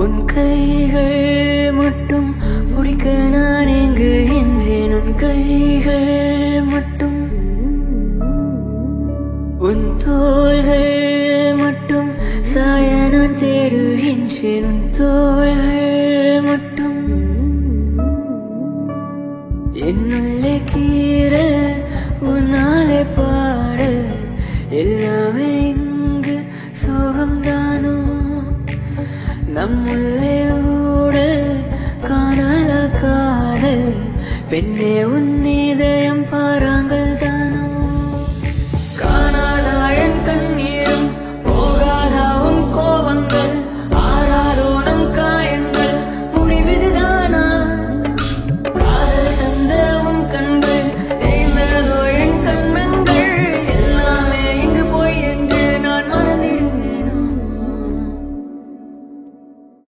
உன் கைகள் மட்டும் பிடிக்க நான் எங்குகின்றேன் உன் கைகள் மட்டும் உன் தோள்கள் மட்டும் சாய நான் தேடுகின்றேன் உன் தோள்கள் மட்டும் என்னுள்ளே கீறல் உன்னாலே பாடல் எல்லாமே இங்கு சோகம்தானோ நம்முள்ளே ஊடல் காணாத காதல் பெண்ணே உன் இதயம் பாராங்க